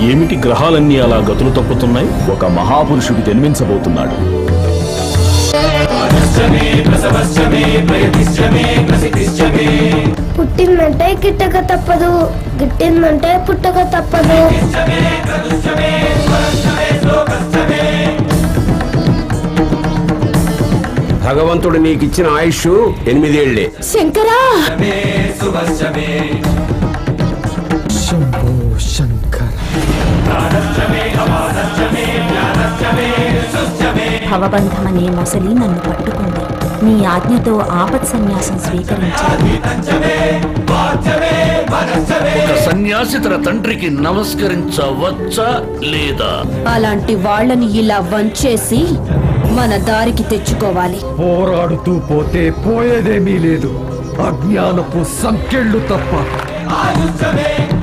ఏమిటి గ్రహాలన్నీ అలా గతులు తప్పుతున్నాయి ఒక మహాపురుషుడు జన్మించబోతున్నాడు పుట్టిందంటే గిట్టక తప్పదు గిట్టిందంటే పుట్టక తప్పదు భగవంతుడు నీకిచ్చిన ఆయుష్ ఎనిమిదేళ్లే శంకరా భవబంధమనే మొసలి నన్ను పట్టుకుంది నీ ఆజ్ఞతో ఆపత్ సన్యాసం స్వీకరించాను ఒక సన్యాసి తన తండ్రికి నమస్కరించవచ్చా లేదా అలాంటి వాళ్ళని ఇలా వంచేసి మన దారికి తెచ్చుకోవాలి పోరాడుతూ పోతే పోయేదేమీ లేదు అజ్ఞానపు సంకెళ్ళు తప్ప